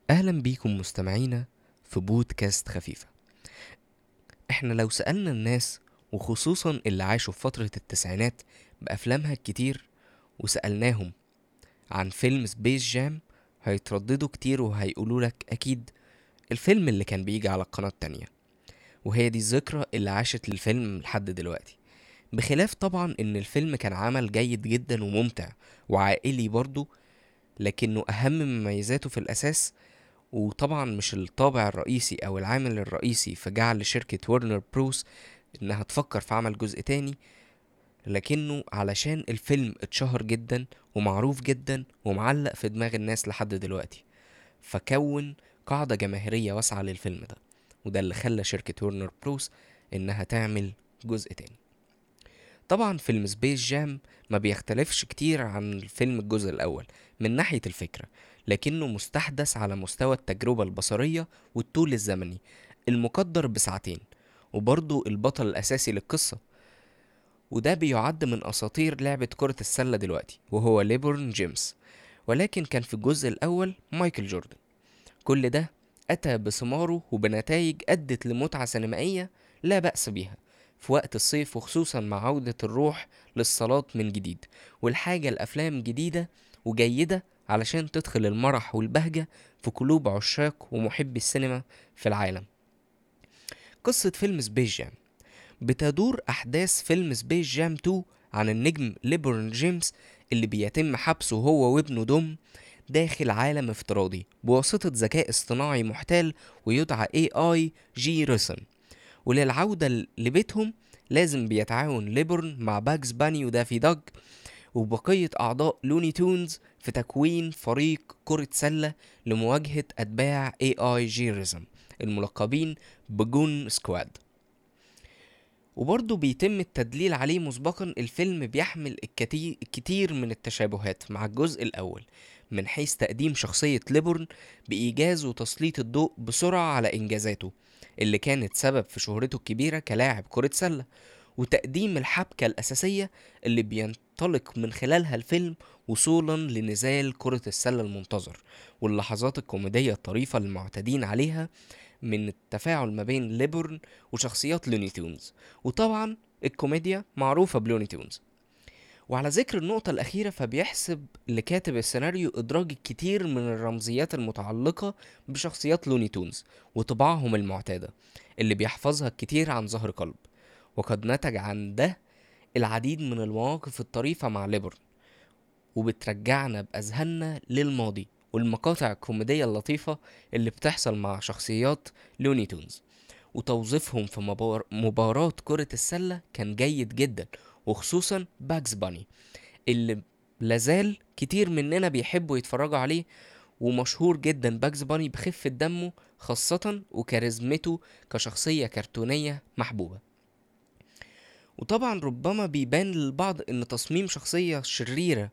أهلا بيكم مستمعينا في بودكاست خفيفة احنا لو سألنا الناس وخصوصا اللي عاشوا في فترة التسعينات بأفلامها الكتير وسألناهم عن فيلم سبيس جام هيترددوا كتير وهيقولوا لك أكيد الفيلم اللي كان بيجي على القناة التانية وهي دي الذكرى اللي عاشت للفيلم لحد دلوقتي بخلاف طبعا ان الفيلم كان عمل جيد جدا وممتع وعائلي برضه لكنه اهم مميزاته في الاساس وطبعا مش الطابع الرئيسي او العامل الرئيسي في جعل شركة ورنر بروس انها تفكر في عمل جزء تاني لكنه علشان الفيلم اتشهر جدا ومعروف جدا ومعلق في دماغ الناس لحد دلوقتي فكون قاعدة جماهيرية واسعة للفيلم ده وده اللي خلى شركة ورنر بروس انها تعمل جزء تاني طبعا فيلم سبيس جام ما بيختلفش كتير عن الفيلم الجزء الأول من ناحية الفكرة لكنه مستحدث على مستوى التجربة البصرية والطول الزمني المقدر بساعتين وبرضه البطل الأساسي للقصة وده بيعد من أساطير لعبة كرة السلة دلوقتي وهو ليبورن جيمس ولكن كان في الجزء الأول مايكل جوردن كل ده أتى بثماره وبنتائج أدت لمتعة سينمائية لا بأس بيها في وقت الصيف وخصوصا مع عودة الروح للصلاة من جديد والحاجة لأفلام جديدة وجيدة علشان تدخل المرح والبهجة في قلوب عشاق ومحبي السينما في العالم قصة فيلم سبيس جام بتدور أحداث فيلم سبيس جام 2 عن النجم ليبرون جيمس اللي بيتم حبسه هو وابنه دوم داخل عالم افتراضي بواسطة ذكاء اصطناعي محتال ويدعى AI جي ريسن وللعودة لبيتهم لازم بيتعاون ليبرن مع باجز باني ودافي دوج وبقية أعضاء لوني تونز في تكوين فريق كرة سلة لمواجهة أتباع AI جيريزم الملقبين بجون سكواد وبرضه بيتم التدليل عليه مسبقا الفيلم بيحمل الكتير, الكتير من التشابهات مع الجزء الأول من حيث تقديم شخصية ليبورن بإيجاز وتسليط الضوء بسرعة على إنجازاته اللي كانت سبب في شهرته الكبيرة كلاعب كرة سلة وتقديم الحبكة الأساسية اللي بينطلق من خلالها الفيلم وصولا لنزال كرة السلة المنتظر واللحظات الكوميدية الطريفة المعتادين عليها من التفاعل ما بين ليبورن وشخصيات لوني تونز وطبعا الكوميديا معروفة بلوني تونز وعلى ذكر النقطة الأخيرة فبيحسب لكاتب السيناريو إدراج الكثير من الرمزيات المتعلقة بشخصيات لوني تونز وطباعهم المعتادة اللي بيحفظها الكثير عن ظهر قلب وقد نتج عن ده العديد من المواقف الطريفة مع ليبرن وبترجعنا بأذهاننا للماضي والمقاطع الكوميدية اللطيفة اللي بتحصل مع شخصيات لوني تونز وتوظيفهم في مبار- مباراة كرة السلة كان جيد جدا وخصوصا باكس باني اللي لازال كتير مننا بيحبوا يتفرجوا عليه ومشهور جدا باكس باني بخفة دمه خاصة وكاريزمته كشخصية كرتونية محبوبة وطبعا ربما بيبان للبعض ان تصميم شخصية شريرة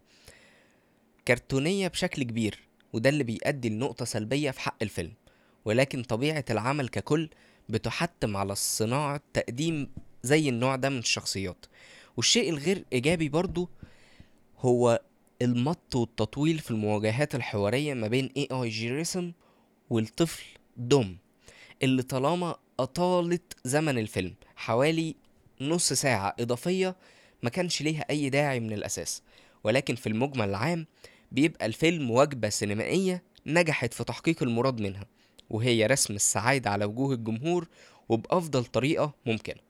كرتونية بشكل كبير وده اللي بيؤدي لنقطة سلبية في حق الفيلم ولكن طبيعة العمل ككل بتحتم على الصناعة تقديم زي النوع ده من الشخصيات والشيء الغير إيجابي برضو هو المط والتطويل في المواجهات الحوارية ما بين اي اي جيريسم والطفل دوم اللي طالما أطالت زمن الفيلم حوالي نص ساعة إضافية ما كانش ليها أي داعي من الأساس ولكن في المجمل العام بيبقى الفيلم وجبة سينمائية نجحت في تحقيق المراد منها وهي رسم السعادة على وجوه الجمهور وبأفضل طريقة ممكنة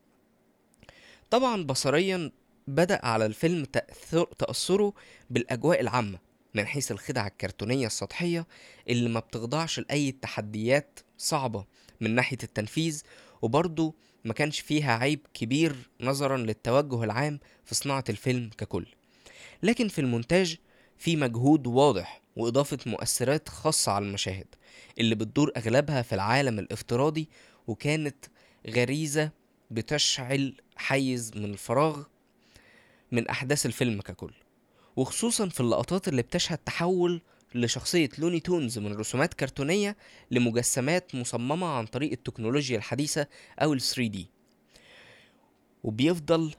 طبعا بصريا بدأ على الفيلم تأثر تأثره بالأجواء العامة من حيث الخدع الكرتونية السطحية اللي ما بتخضعش لأي تحديات صعبة من ناحية التنفيذ وبرضه ما كانش فيها عيب كبير نظرا للتوجه العام في صناعة الفيلم ككل لكن في المونتاج في مجهود واضح وإضافة مؤثرات خاصة على المشاهد اللي بتدور أغلبها في العالم الافتراضي وكانت غريزة بتشعل حيز من الفراغ من أحداث الفيلم ككل وخصوصا في اللقطات اللي بتشهد تحول لشخصية لوني تونز من رسومات كرتونية لمجسمات مصممة عن طريق التكنولوجيا الحديثة أو ال 3D وبيفضل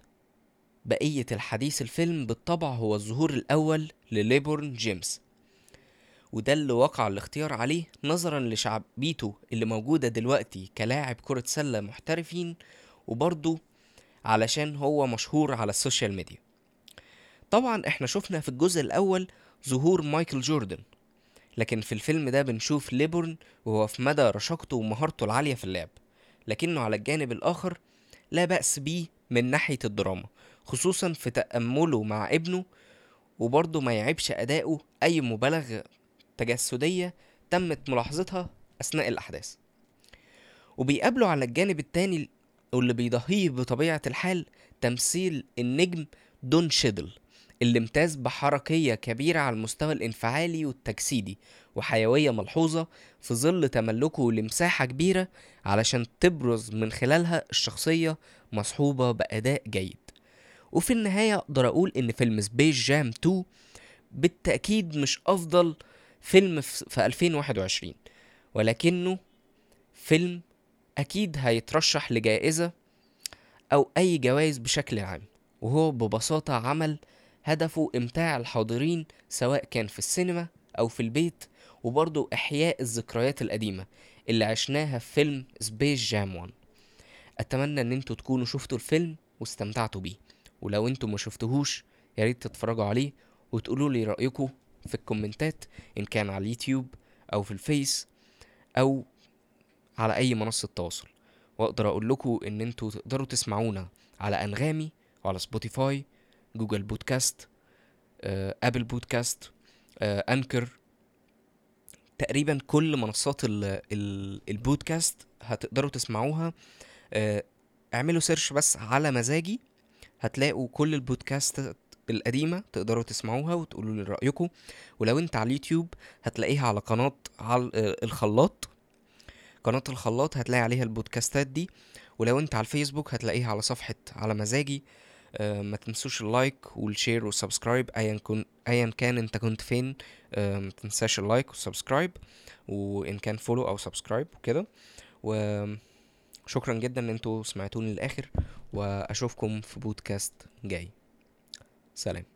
بقية الحديث الفيلم بالطبع هو الظهور الأول لليبورن جيمس وده اللي وقع الاختيار عليه نظرا لشعبيته اللي موجودة دلوقتي كلاعب كرة سلة محترفين وبرضه علشان هو مشهور على السوشيال ميديا طبعا احنا شفنا في الجزء الاول ظهور مايكل جوردن لكن في الفيلم ده بنشوف ليبورن وهو في مدى رشاقته ومهارته العالية في اللعب لكنه على الجانب الآخر لا بأس بيه من ناحية الدراما خصوصا في تأمله مع ابنه وبرضه ما يعيبش أداؤه أي مبالغة تجسدية تمت ملاحظتها أثناء الأحداث وبيقابله على الجانب التاني واللي بيضاهيه بطبيعة الحال تمثيل النجم دون شيدل اللي امتاز بحركية كبيرة على المستوى الانفعالي والتجسيدي وحيوية ملحوظة في ظل تملكه لمساحة كبيرة علشان تبرز من خلالها الشخصية مصحوبة بأداء جيد وفي النهاية أقدر أقول إن فيلم سبيس جام 2 بالتأكيد مش أفضل فيلم في 2021 ولكنه فيلم أكيد هيترشح لجائزة أو أي جوائز بشكل عام وهو ببساطة عمل هدفه إمتاع الحاضرين سواء كان في السينما أو في البيت وبرضه إحياء الذكريات القديمة اللي عشناها في فيلم سبيس جام 1 أتمنى إن انتوا تكونوا شفتوا الفيلم واستمتعتوا بيه ولو انتوا ما شفتوهوش يا ريت تتفرجوا عليه وتقولوا لي رأيكم في الكومنتات إن كان على اليوتيوب أو في الفيس أو على أي منصة تواصل وأقدر أقول لكم إن انتوا تقدروا تسمعونا على أنغامي وعلى سبوتيفاي جوجل بودكاست آه، ابل بودكاست آه، انكر تقريبا كل منصات ال ال البودكاست هتقدروا تسمعوها آه، اعملوا سيرش بس على مزاجي هتلاقوا كل البودكاست القديمة تقدروا تسمعوها وتقولوا لي رأيكم ولو انت على اليوتيوب هتلاقيها على قناة على الخلاط قناة الخلاط هتلاقي عليها البودكاستات دي ولو انت على الفيسبوك هتلاقيها على صفحة على مزاجي آه، ما تنسوش اللايك والشير والسبسكرايب ايا كن ايا كان انت كنت فين آه، ما تنساش اللايك والسبسكرايب وان كان فولو او سبسكرايب وكده وشكرا جدا ان انتوا سمعتوني للاخر واشوفكم في بودكاست جاي سلام